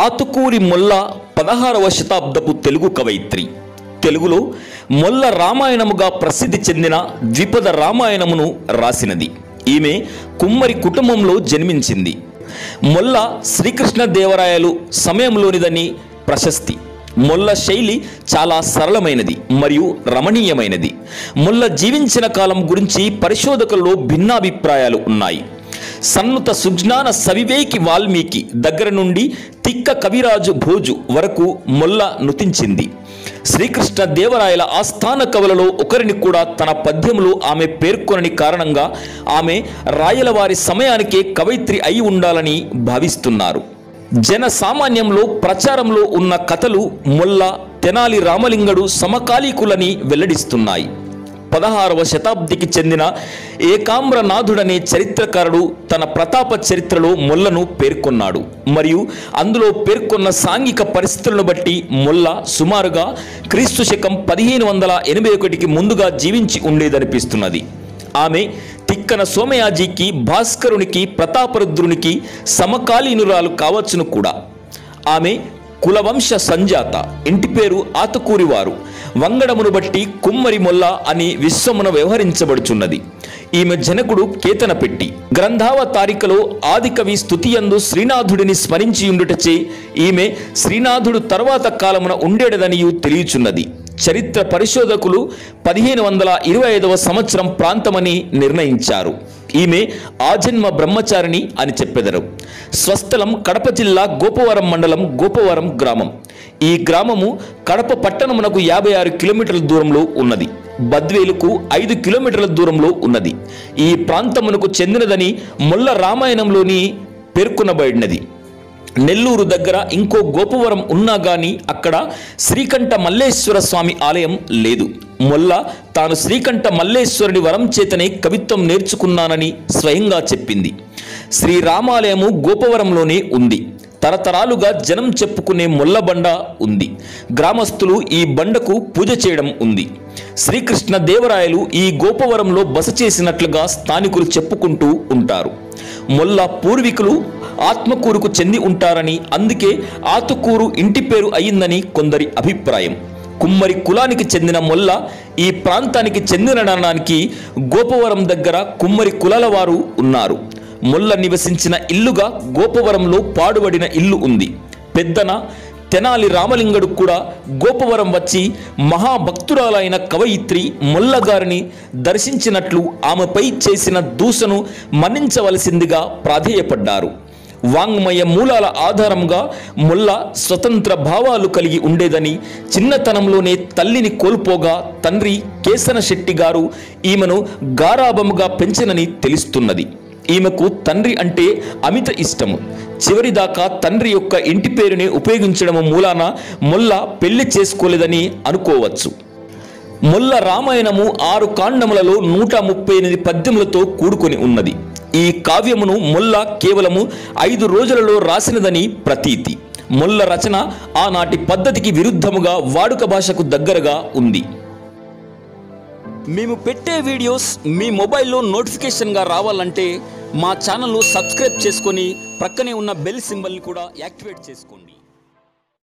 ఆతుకూరి మొల్ల పదహారవ శతాబ్దపు తెలుగు కవయిత్రి తెలుగులో మొల్ల రామాయణముగా ప్రసిద్ధి చెందిన ద్విపద రామాయణమును రాసినది ఈమె కుమ్మరి కుటుంబంలో జన్మించింది మొల్ల శ్రీకృష్ణదేవరాయలు సమయంలోనిదని ప్రశస్తి మొల్ల శైలి చాలా సరళమైనది మరియు రమణీయమైనది మొల్ల జీవించిన కాలం గురించి పరిశోధకుల్లో భిన్నాభిప్రాయాలు ఉన్నాయి సన్నుత సుజ్ఞాన సవివేకి వాల్మీకి దగ్గర నుండి తిక్క కవిరాజు భోజు వరకు మొల్ల నుతించింది శ్రీకృష్ణ దేవరాయల ఆస్థాన కవులలో ఒకరిని కూడా తన పద్యములో ఆమె పేర్కొనని కారణంగా ఆమె రాయలవారి సమయానికే కవయిత్రి అయి ఉండాలని భావిస్తున్నారు జన సామాన్యంలో ప్రచారంలో ఉన్న కథలు మొల్ల తెనాలి రామలింగడు సమకాలీకులని వెల్లడిస్తున్నాయి పదహారవ శతాబ్దికి చెందిన ఏకామ్రనాథుడనే చరిత్రకారుడు తన ప్రతాప చరిత్రలో మొల్లను పేర్కొన్నాడు మరియు అందులో పేర్కొన్న సాంఘిక పరిస్థితులను బట్టి మొల్ల సుమారుగా క్రీస్తు శకం పదిహేను వందల ఎనభై ఒకటికి ముందుగా జీవించి ఉండేదనిపిస్తున్నది ఆమె తిక్కన సోమయాజికి భాస్కరునికి ప్రతాపరుద్రునికి సమకాలీనురాలు కావచ్చును కూడా ఆమె కులవంశ సంజాత ఇంటి పేరు ఆతకూరివారు వంగడమును బట్టి కుమ్మరి మొల్ల అని విశ్వమున వ్యవహరించబడుచున్నది ఈమె జనకుడు కేతన పెట్టి గ్రంథావతారికలో ఆదికవి స్థుతియందు శ్రీనాథుడిని స్మరించియుండుటచే ఈమె శ్రీనాథుడు తర్వాత కాలమున ఉండేడదనియు తెలియచున్నది చరిత్ర పరిశోధకులు పదిహేను వందల ఇరవై ఐదవ సంవత్సరం ప్రాంతమని నిర్ణయించారు ఈమె ఆజన్మ బ్రహ్మచారిణి అని చెప్పెదరు స్వస్థలం కడప జిల్లా గోపవరం మండలం గోపవరం గ్రామం ఈ గ్రామము కడప పట్టణమునకు యాభై ఆరు కిలోమీటర్ల దూరంలో ఉన్నది బద్వేలుకు ఐదు కిలోమీటర్ల దూరంలో ఉన్నది ఈ ప్రాంతమునకు చెందినదని మొల్ల రామాయణంలోని పేర్కొనబడినది నెల్లూరు దగ్గర ఇంకో గోపవరం ఉన్నా గాని అక్కడ శ్రీకంఠ మల్లేశ్వర స్వామి ఆలయం లేదు మొల్ల తాను శ్రీకంఠ మల్లేశ్వరుడి వరం చేతనే కవిత్వం నేర్చుకున్నానని స్వయంగా చెప్పింది శ్రీరామాలయము గోపవరంలోనే ఉంది తరతరాలుగా జనం చెప్పుకునే మొల్లబండ ఉంది గ్రామస్తులు ఈ బండకు పూజ చేయడం ఉంది శ్రీకృష్ణ దేవరాయలు ఈ గోపవరంలో బస చేసినట్లుగా స్థానికులు చెప్పుకుంటూ ఉంటారు మొల్ల పూర్వీకులు ఆత్మకూరుకు చెంది ఉంటారని అందుకే ఆతుకూరు ఇంటి పేరు అయిందని కొందరి అభిప్రాయం కుమ్మరి కులానికి చెందిన మొల్ల ఈ ప్రాంతానికి చెందినడానికి గోపవరం దగ్గర కుమ్మరి కులాల వారు ఉన్నారు మొల్ల నివసించిన ఇల్లుగా గోపవరంలో పాడుబడిన ఇల్లు ఉంది పెద్దన తెనాలి రామలింగడు కూడా గోపవరం వచ్చి మహాభక్తురాలైన కవయిత్రి మొల్ల గారిని దర్శించినట్లు ఆమెపై చేసిన దూషను మన్నించవలసిందిగా ప్రాధేయపడ్డారు వాంగ్మయ మూలాల ఆధారంగా మొల్ల స్వతంత్ర భావాలు కలిగి ఉండేదని చిన్నతనంలోనే తల్లిని కోల్పోగా తండ్రి కేసన శెట్టి గారు ఈమెను గారాబముగా పెంచనని తెలుస్తున్నది ఈమెకు తండ్రి అంటే అమిత ఇష్టము చివరిదాకా తండ్రి యొక్క ఇంటి పేరుని ఉపయోగించడం మూలాన మొల్ల పెళ్లి చేసుకోలేదని అనుకోవచ్చు మొల్ల రామాయణము ఆరు కాండములలో నూట ముప్పై ఎనిమిది పద్యములతో కూడుకొని ఉన్నది ఈ కావ్యమును మొల్ల కేవలము ఐదు రోజులలో రాసినదని ప్రతీతి మొల్ల రచన ఆనాటి పద్ధతికి విరుద్ధముగా వాడుక భాషకు దగ్గరగా ఉంది మేము పెట్టే వీడియోస్ మీ మొబైల్లో నోటిఫికేషన్గా రావాలంటే మా ఛానల్ను సబ్స్క్రైబ్ చేసుకొని ప్రక్కనే ఉన్న బెల్ సింబల్ని కూడా యాక్టివేట్ చేసుకోండి